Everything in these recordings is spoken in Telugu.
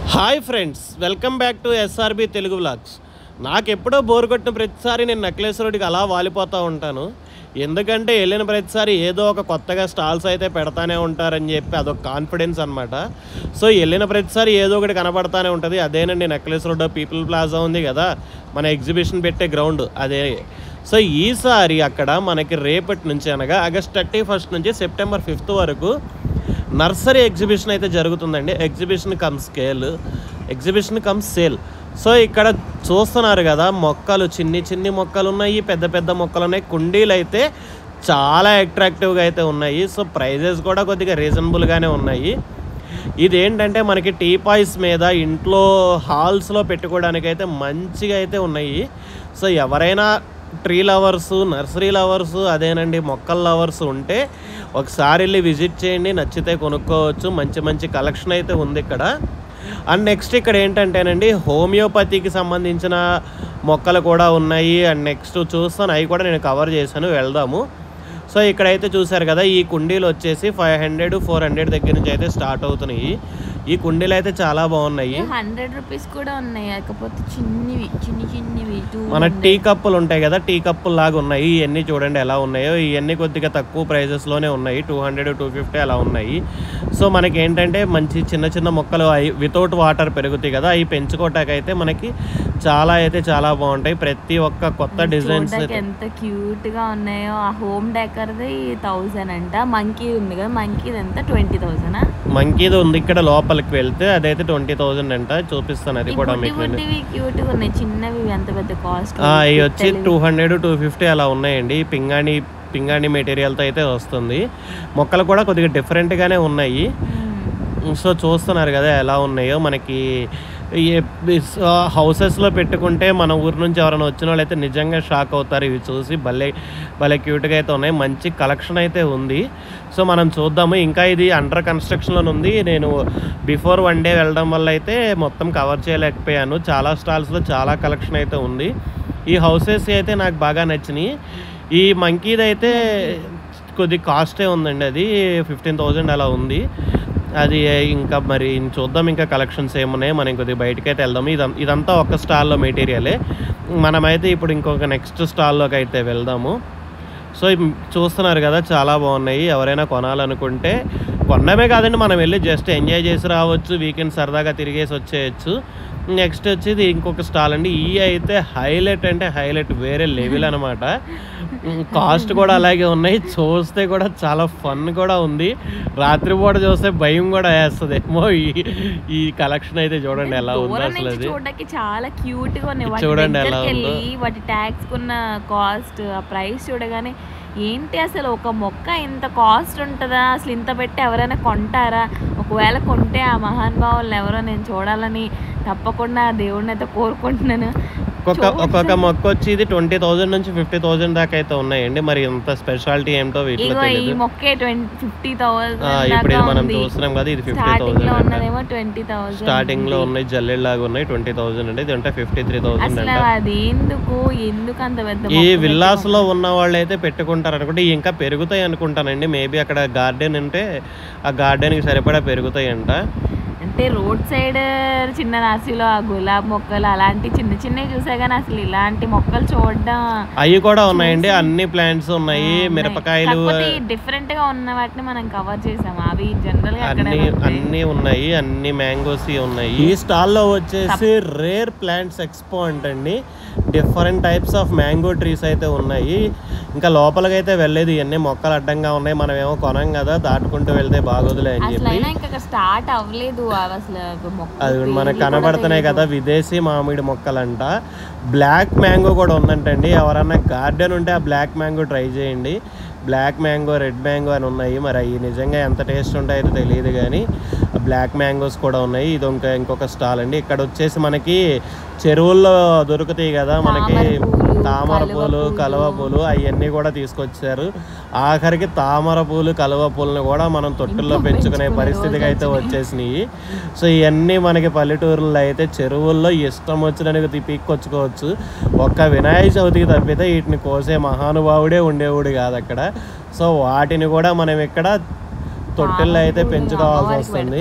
Hi friends welcome back to SRB Telugu vlogs నాకు ఎప్పుడో బోర్ కొట్టిన ప్రతిసారి నేను నెక్లెస్ రోడ్డుకి అలా వాలిపోతూ ఉంటాను ఎందుకంటే వెళ్ళిన ప్రతిసారి ఏదో ఒక కొత్తగా స్టాల్స్ అయితే పెడతానే ఉంటారని చెప్పి అదొక కాన్ఫిడెన్స్ అనమాట సో వెళ్ళిన ప్రతిసారి ఏదో ఒకటి కనబడతానే ఉంటుంది అదేనండి నెక్లెస్ రోడ్ పీపుల్ ప్లాజా ఉంది కదా మన ఎగ్జిబిషన్ పెట్టే గ్రౌండ్ అదే సో ఈసారి అక్కడ మనకి రేపటి నుంచి అనగా ఆగస్ట్ థర్టీ ఫస్ట్ నుంచి సెప్టెంబర్ ఫిఫ్త్ వరకు నర్సరీ ఎగ్జిబిషన్ అయితే జరుగుతుందండి exhibition cum scale exhibition cum sale so ఇక్కడ చూస్తున్నారు కదా మొక్కలు చిన్ని చిన్ని మొక్కలు ఉన్నాయి పెద్ద పెద్ద మొక్కలు ఉన్నాయి కుండీలు అయితే చాలా అట్రాక్టివ్గా అయితే ఉన్నాయి సో ప్రైజెస్ కూడా కొద్దిగా రీజనబుల్గానే ఉన్నాయి ఇదేంటంటే మనకి టీ పాయ్స్ మీద ఇంట్లో హాల్స్లో పెట్టుకోవడానికి అయితే మంచిగా అయితే ఉన్నాయి సో ఎవరైనా ట్రీ లవర్స్ నర్సరీ లవర్స్ అదేనండి మొక్కల లవర్స్ ఉంటే ఒకసారి వెళ్ళి విజిట్ చేయండి నచ్చితే కొనుక్కోవచ్చు మంచి మంచి కలెక్షన్ అయితే ఉంది ఇక్కడ అండ్ నెక్స్ట్ ఇక్కడ ఏంటంటేనండి హోమియోపతికి సంబంధించిన మొక్కలు కూడా ఉన్నాయి అండ్ నెక్స్ట్ చూస్తాను అవి కూడా నేను కవర్ చేశాను వెళ్దాము సో ఇక్కడైతే చూసారు కదా ఈ కుండీలు వచ్చేసి ఫైవ్ హండ్రెడ్ ఫోర్ హండ్రెడ్ దగ్గర నుంచి అయితే స్టార్ట్ అవుతున్నాయి ఈ కుండీలు అయితే చాలా బాగున్నాయి హండ్రెడ్ రూపీస్ కూడా ఉన్నాయి కాకపోతే చిన్నవి చిన్ని చిన్నవి టూ మన టీ కప్పులు ఉంటాయి కదా టీ కప్పులు లాగా ఉన్నాయి ఇవన్నీ చూడండి ఎలా ఉన్నాయో ఇవన్నీ కొద్దిగా తక్కువ ప్రైజెస్లోనే ఉన్నాయి టూ హండ్రెడ్ టూ ఫిఫ్టీ అలా ఉన్నాయి సో మనకి ఏంటంటే మంచి చిన్న చిన్న మొక్కలు వితౌట్ వాటర్ పెరుగుతాయి కదా అవి పెంచుకోవటానికి మనకి చాలా అయితే చాలా బాగుంటాయి ప్రతి ఒక్క కొత్త డిజైన్స్ చూడడానికి ఎంత క్యూట్ గా ఉన్నాయో ఆ హోమ్ డెకర్ది థౌజండ్ అంట మంకీ ఉంది కదా మంకీది ఎంత ట్వంటీ థౌజండ్ మంకీది ఉంది ఇక్కడ లోపలికి వెళ్తే అదైతే ట్వంటీ థౌజండ్ అంట చూపిస్తాను అది కూడా మీకు నేను బుడ్డివి క్యూట్ గా ఉన్నాయి చిన్నవి ఎంత పెద్ద కాస్ట్ ఆ, ఇవి వచ్చి టూ హండ్రెడ్ టూ ఫిఫ్టీ అలా ఉన్నాయండి పింగాణి పింగాణి మెటీరియల్తో అయితే వస్తుంది మొక్కలు కూడా కొద్దిగా డిఫరెంట్గానే ఉన్నాయి సో చూస్తున్నారు కదా ఎలా ఉన్నాయో మనకి హౌసెస్లో పెట్టుకుంటే మన ఊరు నుంచి ఎవరైనా వచ్చిన వాళ్ళు అయితే నిజంగా షాక్ అవుతారు ఇవి చూసి భలే భలే క్యూట్గా అయితే ఉన్నాయి మంచి కలెక్షన్ అయితే ఉంది సో మనం చూద్దాము ఇంకా ఇది అండర్ కన్స్ట్రక్షన్లో ఉంది నేను బిఫోర్ వన్ డే వెళ్ళడం వల్ల అయితే మొత్తం కవర్ చేయలేకపోయాను చాలా స్టాల్స్లో చాలా కలెక్షన్ అయితే ఉంది ఈ హౌసెస్ అయితే నాకు బాగా నచ్చినాయి ఈ మంకీది అయితే కొద్ది కాస్టే ఉందండి అది ఫిఫ్టీన్ థౌజండ్ అలా ఉంది అది ఇంకా మరి చూద్దాం ఇంకా కలెక్షన్స్ ఏమున్నాయి మనం కొద్దిగా బయటకి అయితే వెళ్దాం ఇదంతా ఇదంతా ఒక స్టాల్లో మెటీరియలే మనమైతే ఇప్పుడు ఇంకొక నెక్స్ట్ స్టాల్లోకి అయితే వెళ్దాము సో ఇవి చూస్తున్నారు కదా చాలా బాగున్నాయి ఎవరైనా కొనాలనుకుంటే కొనడమే కాదండి మనం వెళ్ళి జస్ట్ ఎంజాయ్ చేసి రావచ్చు వీకెండ్ సరదాగా తిరిగేసి వచ్చేయచ్చు నెక్స్ట్ వచ్చేది ఇంకొక స్టాల్ అండి ఈ అయితే హైలైట్ అంటే హైలైట్ వేరే లెవెల్ అనమాట కాస్ట్ కూడా అలాగే ఉన్నాయి చూస్తే కూడా చాలా ఫన్ కూడా ఉంది రాత్రిపూట చూస్తే భయం కూడా వేస్తుంది ఏమో ఈ ఈ కలెక్షన్ అయితే చూడండి ఎలా ఉందో దూరం అసలు నుంచి అది చూడడానికి చాలా క్యూట్ గా ఉన్నాయి వాటి చూడండి ఎలా దగ్గరికి ఉందో. వెళ్ళి వాటి ట్యాక్స్ కున్న కాస్ట్ ఆ ప్రైస్ చూడగానే ఏంటి అసలు ఒక మొక్క ఇంత కాస్ట్ ఉంటుందా అసలు ఇంత పెట్టి ఎవరైనా కొంటారా ఒకవేళ కొంటే ఆ మహానుభావులను ఎవరో నేను చూడాలని తప్పకుండా ఆ దేవుడిని అయితే కోరుకుంటున్నాను ఒక్కొక్క ఒక్కొక్క మొక్క వచ్చి ఇది ట్వంటీ థౌజండ్ నుంచి ఫిఫ్టీ థౌజండ్ దాకా అయితే ఉన్నాయండి మరి ఇంత స్పెషాలిటీ ఏంటో వీటిలో ఇగో ఈ తెలియదు మొక్కే ట్వంటీ ఫిఫ్టీ థౌసండ్ ఆ, ఇప్పుడు ఇది మనం చూస్తున్నాం కదా ఇది ఫిఫ్టీ స్టార్టింగ్ లో థౌజండ్ ఉన్నదేమో ట్వంటీ థౌసండ్ స్టార్టింగ్ లో ఉన్నాయి జల్లెడ్ లాగా ఉన్నాయి ట్వంటీ థౌసండ్ అండి ఇది అంటే ఫిఫ్టీ త్రీ థౌసండ్ అసలు అంట అది ఎందుకు ఎందుకు అంత పెద్ద ఈ మొక్క విల్లాస్ లో ఉన్న వాళ్ళు అయితే పెట్టుకుంటారు అనుకుంటే ఇవి ఇంకా పెరుగుతాయి అనుకుంటానండి మేబీ అక్కడ గార్డెన్ ఉంటే ఆ గార్డెన్ కి సరిపడా పెరుగుతాయి అంట అంటే రోడ్ సైడ్ చిన్న రాశిలో ఆ గులాబ్ మొక్కలు అలాంటి చిన్న చిన్నవి చూసా కానీ అసలు ఇలాంటి మొక్కలు చూడడం అవి కూడా ఉన్నాయండి అన్ని ప్లాంట్స్ ఉన్నాయి మిరపకాయలు డిఫరెంట్ గా ఉన్న వాటిని మనం కవర్ చేసాం అవి జనరల్ గా అక్కడ అన్ని అన్ని ఉన్నాయి అన్ని మ్యాంగోస్ ఉన్నాయి ఈ స్టాల్లో వచ్చేసి రేర్ ప్లాంట్స్ ఎక్స్పో అంటండి different types of mango trees అయితే ఉన్నాయి ఇంకా లోపలికి అయితే వెళ్ళలేదు ఇవన్నీ మొక్కలు అడ్డంగా ఉన్నాయి మనం ఏమో కొనం కదా దాటుకుంటూ వెళ్తే బాగోదులే అని అసలు చెప్పి అయినా ఇంకా స్టార్ట్ అవ్వలేదు అవి అసలు మొక్క అది పేర్లు మనకు కూడా కనబడుతున్నాయి తెలీదు. కదా విదేశీ మామిడి మొక్కలంట బ్లాక్ మ్యాంగో కూడా ఉందంటండి ఎవరన్నా గార్డెన్ ఉంటే ఆ బ్లాక్ మ్యాంగో ట్రై చేయండి బ్లాక్ మ్యాంగో రెడ్ మ్యాంగో అని ఉన్నాయి మరి అవి నిజంగా ఎంత టేస్ట్ ఉంటాయో తెలియదు కానీ బ్లాక్ మ్యాంగోస్ కూడా ఉన్నాయి ఇది ఇంకా ఇంకొక స్టాల్ అండి ఇక్కడ వచ్చేసి మనకి చెరువుల్లో దొరుకుతాయి కదా మనకి తామర తామర పూలు, పూలు కలువ కలువ పూలు అవన్నీ కూడా తీసుకొచ్చారు ఆఖరికి తామర పూలు కలువ పూలను కూడా మనం తొట్టుల్లో ఇంట్లో పెంచుకునే పెంచుకునే పరిస్థితికి అయితే రోజు వచ్చేసినాయి సో ఇవన్నీ మనకి పల్లెటూరులో అయితే చెరువుల్లో ఇష్టం వచ్చినట్టుగా పీక్కొచ్చుకోవచ్చు ఒక్క వినాయక చవితికి తప్పితే వీటిని కోసే మహానుభావుడే ఉండేవాడు కాదు అక్కడ సో వాటిని కూడా మనం ఇక్కడ తొట్టెల్లో అయితే తామర పూలు పెంచుకోవాల్సి అమ్మవారికి వస్తుంది పెడతారు వాటిని.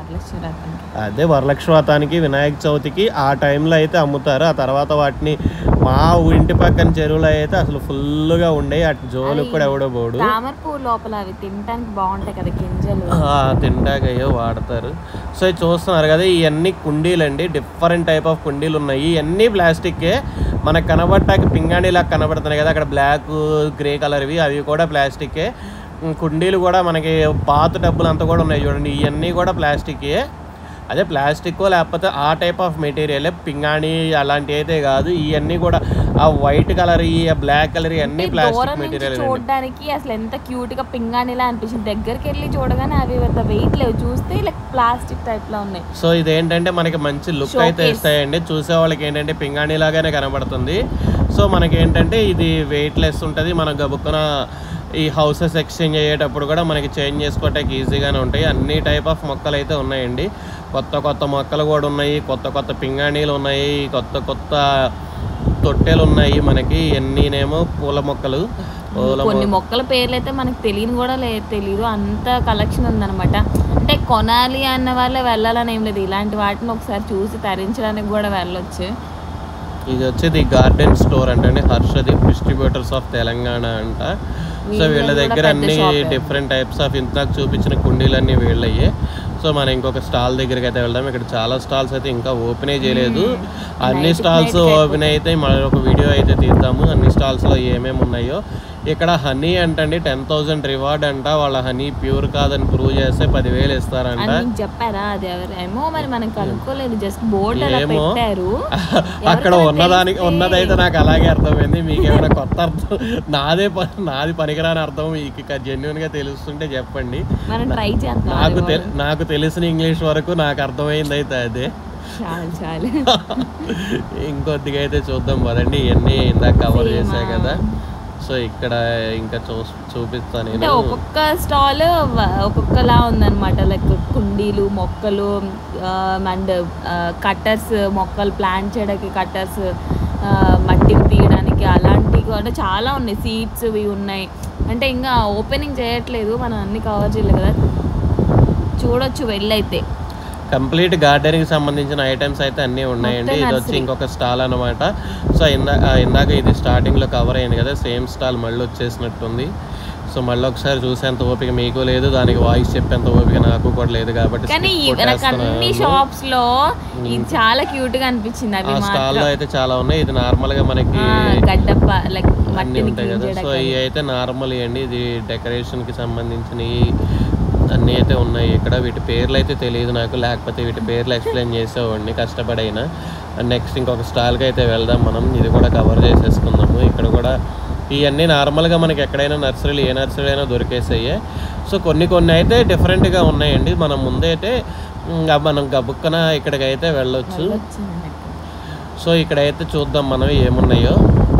వరలక్ష్మి రథం అదే వరలక్ష్మి వ్రతానికి వినాయక చవితికి ఆ టైంలో అయితే అమ్ముతారు ఆ తర్వాత వాటిని మా ఇంటి పక్కన చెరువులో అయితే అసలు ఫుల్గా ఉండే అటు జోలికి కూడా ఎవడో పోడు తామర పువ్వు లోపల అవి తినడానికి బాగుంటాయి కదా గింజలు ఆ, తింటాకయ్యో వాడతారు సో ఇది చూస్తున్నారు కదా ఇవన్నీ కుండీలు అండి డిఫరెంట్ టైప్ ఆఫ్ కుండీలు ఉన్నాయి ఇవన్నీ ప్లాస్టిక్కే మనకు కనబట్టాక పింగాణిలా కనబడుతున్నాయి కదా అక్కడ బ్లాక్ గ్రే కలర్వి అవి కూడా ప్లాస్టిక్కే ఉమ్, కుండీలు కూడా మనకి పాత డబ్బులు అంతా కూడా ఉన్నాయి చూడండి ఇవన్నీ కూడా ప్లాస్టిక్కే అదే ప్లాస్టిక్ లేకపోతే ఆ టైప్ ఆఫ్ మెటీరియల్ పింగాణి అలాంటివి అయితే కాదు ఇవన్నీ కూడా ఆ వైట్ కలర్ ఈ బ్లాక్ కలర్ ఇవన్నీ దూరం ప్లాస్టిక్ నుంచి మెటీరియల్ చూడడానికి అసలు ఎంత క్యూట్ గా పింగాణిలా అనిపించింది దగ్గరికి వెళ్ళి చూడగానే అవి పెద్ద వెయిట్ లేవు చూస్తే ఇలా ప్లాస్టిక్ టైప్ లో ఉన్నాయి సో ఇదేంటంటే మనకి మంచి లుక్ అయితే Showcase. ఇస్తాయండి చూసే వాళ్ళకి ఏంటంటే పింగాణి లాగానే కనబడుతుంది సో మనకి ఏంటంటే ఇది వెయిట్ లెస్ ఉంటుంది మనం గబుక్కున ఈ హౌసెస్ ఎక్స్చేంజ్ అయ్యేటప్పుడు కూడా మనకి చేంజ్ చేసుకోవటానికి ఈజీగానే ఉంటాయి అన్ని టైప్ ఆఫ్ మొక్కలు అయితే ఉన్నాయండి కొత్త కొత్త మొక్కలు కూడా ఉన్నాయి కొత్త కొత్త పింగాణీలు ఉన్నాయి కొత్త కొత్త తొట్టెలు ఉన్నాయి మనకి ఎన్నీనేమో పూల మొక్కలు పూల కొన్ని మొక్కల పేర్లు అయితే మనకు తెలియని కూడా లేదు తెలియదు అంత కలెక్షన్ ఉందన్నమాట అంటే కొనాలి అన్న వాళ్ళే వెళ్ళాలని ఏం లేదు ఇలాంటి వాటిని ఒకసారి చూసి తరించడానికి కూడా వెళ్ళొచ్చు ఇది వచ్చేది గార్డెన్ స్టోర్ అంటే హర్షదీప్ డిస్ట్రిబ్యూటర్స్ ఆఫ్ తెలంగాణ అంట సో వీళ్ళది వీళ్ళ కూడా దగ్గర పెద్ద అన్ని షాపే. డిఫరెంట్ టైప్స్ ఆఫ్ ఇంతకు చూపించిన కుండీలన్నీ వీళ్ళయ్యే సో మనం ఇంకొక స్టాల్ దగ్గరికి అయితే వెళ్దాం ఇక్కడ చాలా స్టాల్స్ అయితే ఇంకా ఓపెనే చేయలేదు అన్ని Night స్టాల్స్ night కి ఓపెన్ అయితే మరొక వీడియో అయితే తీద్దాము అన్ని స్టాల్స్లో ఏమేమి ఉన్నాయో ఇక్కడ హనీ అంటండి టెన్ థౌసండ్ రివార్డ్ అంట వాళ్ళ హనీ ప్యూర్ కాదని ప్రూవ్ చేస్తే పదివేలు ఇస్తారంట అని మీకు చెప్పారా అది ఎవరేమో మరి మనం కనుక్కోలేదు జస్ట్ బోర్డు అలా ఏమో. పెట్టారు అక్కడ ఎవరికైనా ఉన్నదానికి తెలిస్తే- ఉన్నదైతే నాకు అలాగే అర్థమైంది మీకు ఏమైనా కొత్త అర్థం నాదే ప- నాది పనికిరాని అర్థం మీకు జెన్యున్ గా తెలుస్తుంటే చెప్పండి మనం ట్రై చేద్దాం నాకు అది తె- నాకు తెలిసిన ఇంగ్లీష్ వరకు నాకు అర్థమైంది అయితే అదే చాలు చాలు ఇంకొద్దిగా అయితే చూద్దాం పదండి ఇవన్నీ ఇందాక కవర్ Same, చేసా ఆ. కదా సో ఇక్కడ ఇంకా చూ చూపిస్తాను అంటే నేను ఒక్కొక్క స్టాల్ ఒక్కొక్కలా ఉందన్నమాట లైక్ కుండీలు మొక్కలు అండ్ కట్టర్స్ మొక్కలు ప్లాంట్ చేయడానికి కట్టర్స్ మట్టిని తీయడానికి అలాంటివి కూడా చాలా ఉన్నాయి సీడ్స్ ఇవి ఉన్నాయి అంటే ఇంకా ఓపెనింగ్ చేయట్లేదు మనం అన్ని కవర్ చేయలేదు కదా చూడొచ్చు వెళ్ళైతే కంప్లీట్ గార్డెన్కి సంబంధించిన ఐటమ్స్ అయితే అన్నీ ఉన్నాయండి మొత్తం ఇది వచ్చి nursery. ఇంకొక స్టాల్ అనమాట సో ఇందా ఆ, ఇందాక ఇది స్టార్టింగ్లో కవర్ అయింది కదా సేమ్ స్టాల్ మళ్ళీ వచ్చేసినట్టుంది సో మళ్ళీ ఒకసారి చూసేంత ఓపిక మీకు లేదు దానికి వాయిస్ చెప్పేంత ఓపిక నాకు కూడా లేదు కాబట్టి కానీ skip ఈ- నాకు అన్ని కొట్టేస్తున్నాను. షాప్స్ లో ఇది చాలా క్యూట్ గా అనిపించింది ఆ అవి స్టాల్లో మాత్రం అయితే చాలా ఉన్నాయి ఇది నార్మల్ గా మనకి ఆ, గడ్డప్ప లైక్ అన్ని మట్టిని ఉంటాయి క్లీన్ కదా సో చేయడానికి ఇవి అయితే నార్మల్ అండి ఇది డెకరేషన్ కి సంబంధించినవి అన్నీ అయితే ఉన్నాయి ఇక్కడ వీటి పేర్లు అయితే తెలియదు నాకు లేకపోతే వీటి పేర్లు ఎక్స్ప్లెయిన్ చేసేవాడిని కష్టపడైనా నెక్స్ట్ ఇంకొక స్టాల్కి అయితే వెళ్దాం మనం ఇది కూడా కవర్ చేసేసుకుందాము ఇక్కడ కూడా ఇవన్నీ నార్మల్గా మనకి ఎక్కడైనా నర్సరీలు ఏ నర్సరీ అయినా దొరికేసాయి సో కొన్ని కొన్ని అయితే డిఫరెంట్గా ఉన్నాయండి మనం ముందైతే ఇంకా మనం గబుక్కన ఇక్కడికైతే వెళ్ళొచ్చు వచ్చింది నాకు. సో ఇక్కడైతే చూద్దాం మనం ఏమున్నాయో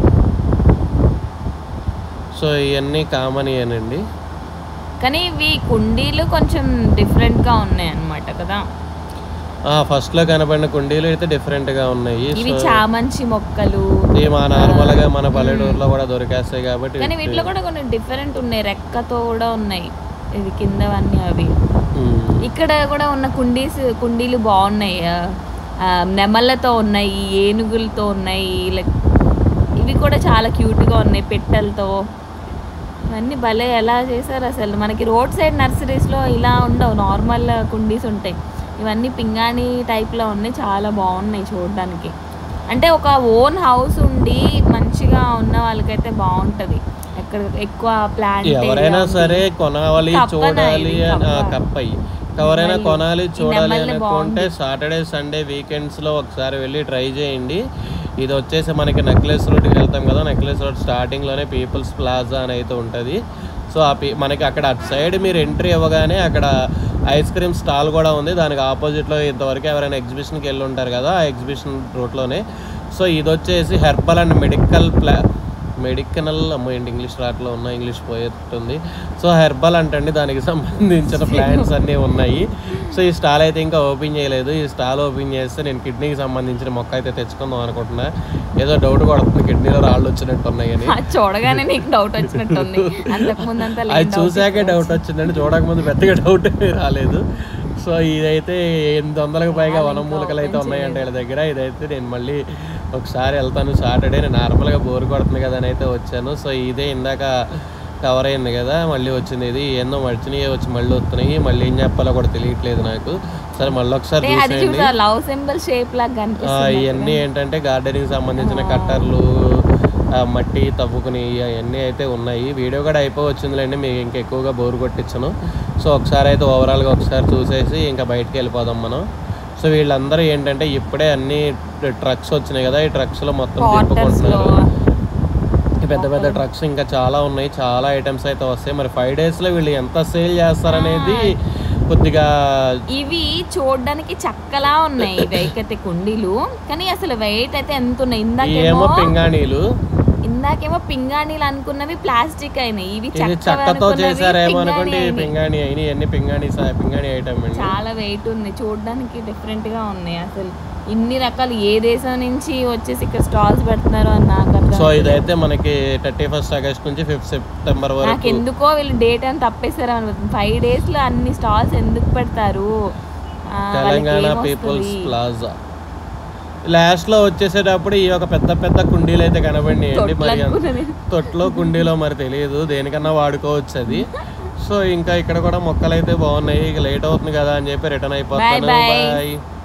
సో ఇవన్నీ కామన్ ఏనండి కానీ ఇవి కుండీలు కొంచెం డిఫరెంట్ గా ఉన్నాయి అన్నమాట కదా ఫస్ట్లో కనబడిన కుండీలు అయితే డిఫరెంట్గా ఉన్నాయి ఇవి సో చామంచి మొక్కలు ఇవి మా నార్మల్గా మన పల్లెటూరులో కూడా దొరికేస్తాయి కాబట్టి కానీ వీటిలో కూడా కొన్ని డిఫరెంట్ ఉన్నాయి రెక్కతో కూడా ఉన్నాయి ఇది కిందవన్నీ అవి ఉమ్, ఇక్కడ కూడా ఉన్న కుండీస్ కుండీలు బాగున్నాయి ఆ, ఆ, నెమళ్ళతో ఉన్నాయి ఏనుగులతో ఉన్నాయి లైక్ ఇవి కూడా చాలా క్యూట్గా ఉన్నాయి పెట్టెలతో ఇవన్నీ భలే ఎలా చేశారు అసలు మనకి రోడ్ సైడ్ నర్సరీస్లో ఇలా ఉండవు నార్మల్ కుండీస్ ఉంటాయి ఇవన్నీ పింగాణి టైప్లో ఉన్నాయి చాలా బాగున్నాయి చూడడానికి అంటే ఒక ఓన్ హౌస్ ఉండి మంచిగా ఉన్న వాళ్ళకైతే బాగుంటుంది ఎక్కడ ఎక్కువ ప్లాంట్ ఎవరైనా సరే కొనాలి కప్పనా చూడాలి ఇది? అని ఆ, కప్ప. కప్పయి ఎవరైనా నెమలి. కొనాలి ఈ చూడాలి నెమలి అనుకుంటే బాగుంది. సాటర్డే సండే వీకెండ్స్లో ఒకసారి వెళ్ళి ట్రై చేయండి ఇది వచ్చేసి మనకి నెక్లెస్ రోడ్కి వెళ్తాం కదా నెక్లెస్ రోడ్ స్టార్టింగ్లోనే పీపుల్స్ ప్లాజా అని అయితే ఉంటుంది సో ఆ పీ మనకి అక్కడ అటు సైడ్ మీరు ఎంట్రీ ఇవ్వగానే అక్కడ ఐస్ క్రీమ్ స్టాల్ కూడా ఉంది దానికి ఆపోజిట్లో ఇంతవరకు ఎవరైనా ఎగ్జిబిషన్కి వెళ్ళి ఉంటారు కదా ఆ ఎగ్జిబిషన్ రూట్లోనే సో ఇది వచ్చేసి హెర్బల్ అండ్ మెడికల్ ప్లా మెడికల్ అమ్మో ఏంటి ఇంగ్లీష్ రాట్లో ఉన్న ఇంగ్లీష్ పోయేటుంది సో హెర్బల్ అంటండి దానికి సంబంధించిన ప్లాంట్స్ అన్నీ ఉన్నాయి సో ఈ స్టాల్ అయితే ఇంకా ఓపెన్ చేయలేదు ఈ స్టాల్ ఓపెన్ చేస్తే నేను కిడ్నీకి సంబంధించిన మొక్క అయితే తెచ్చుకుందాం అనుకుంటున్నా ఏదో డౌట్ కొడుతుంది కిడ్నీలో రాళ్ళు వచ్చినట్టు ఉన్నాయని అది చూడగానే నీకు డౌట్ వచ్చినట్టుంది అంతకు ముందు అంతా అది చూసాకే డౌట్ వచ్చిందండి చూడకముందు పెద్దగా డౌట్ రాలేదు సో ఇదైతే ఎనిమిది వందలకు పైగా వాళ్ళు వనం ఇంకా మూలికలు అయితే open ఉన్నాయంట వీళ్ళ దగ్గర ఇదైతే నేను మళ్ళీ ఒకసారి వెళ్తాను సాటర్డే నేను నార్మల్గా బోర్ కొడుతుంది కదా అని అయితే వచ్చాను సో ఇదే ఇందాక కవర్ అయింది కదా మళ్ళీ వచ్చింది ఇది ఏందో మర్చినాయి వచ్చి మళ్ళీ వస్తున్నాయి మళ్ళీ ఏం చెప్పాలో కూడా తెలియట్లేదు నాకు సరే మళ్ళీ ఒకసారి అంటే అది చూసేయండి చూడ లవ్ సింబల్ షేప్ లాగా ఆ, కనిపిస్తుంది ఇవన్నీ ఏంటంటే గార్డెనింగ్ సంబంధించిన కట్టర్లు ఆ, మట్టి తవ్వుకుని అవన్నీ అయితే ఉన్నాయి వీడియో కూడా అయిపోవచ్చిందిలేండి మీకు ఇంకా ఎక్కువగా బోర్ కొట్టించను సో ఒకసారి అయితే ఓవరాల్గా ఒకసారి చూసేసి ఇంకా బయటికి వెళ్ళిపోదాం మనం సో వీళ్ళందరూ ఏంటంటే ఇప్పుడే అన్ని ట్రక్స్ వచ్చినాయి కదా ఈ ట్రక్స్లో మొత్తం క్వార్టర్స్ లో తిప్పుకుంటున్నారు ఈ పెద్ద పెద్ద ట్రక్స్ ఇంకా చాలా ఉన్నాయి చాలా ఐటమ్స్ అయితే వస్తాయి మరి ఫైవ్ డేస్లో వీళ్ళు ఎంత సేల్ చేస్తారనేది కొద్దిగా ఇవి చూడడానికి చక్కలా ఉన్నాయి ఇవి అయితే కుండీలు కానీ అసలు వెయిట్ అయితే ఎంత ఉన్నాయి ఏమో ఇందాకేమో పింగాణీలు ఇందాకేమో పింగాణీలు అనుకున్నవి ప్లాస్టిక్ అయినాయి ఇవి ఇది చెక్కవి చక్కతో అనుకున్నవి చేశారేమో పింగాణీ అనుకోండి అయినాయి. పింగాణి అయినాయి ఇవన్నీ పింగాణి సా- పింగాణి ఐటమ్ అండి చాలా వెయిట్ ఉంది చూడడానికి డిఫరెంట్ గా ఉన్నాయి అసలు ఇన్ని రకాలు ఏ దేశం నుంచి వచ్చేసి ఇక్కడ స్టాల్స్ పెడుతున్నారో అని నాకు అర్థం సో అవ్వట్లేదు. ఇదైతే మనకి థర్టీ ఫస్ట్ ఆగస్ట్ నుంచి ఫిఫ్త్ సెప్టెంబర్ నాకు వరకు ఎందుకో వీళ్ళు డేట్ అని తప్పేశారు అనిపిస్తుంది ఫైవ్ డేస్ లో అన్ని స్టాల్స్ ఎందుకు పెడతారు ఆ, వాళ్ళకి తెలంగాణ ఏమొస్తది? పీపుల్స్ ప్లాజా లాస్ట్ లో వచ్చేసేటప్పుడు ఈ ఒక పెద్ద పెద్ద కుండీలు అయితే కనబడినాయండి తొట్లు మరి అంత- అనుకున్నది. తొట్లో కుండీలో మరి తెలియదు దేనికన్నా వాడుకోవచ్చు అది సో ఇంకా ఇక్కడ కూడా మొక్కలు అయితే బాగున్నాయి ఇక లేట్ అవుతుంది కదా అని చెప్పి రిటర్న్ అయిపోతాను Bye bye. బాయ్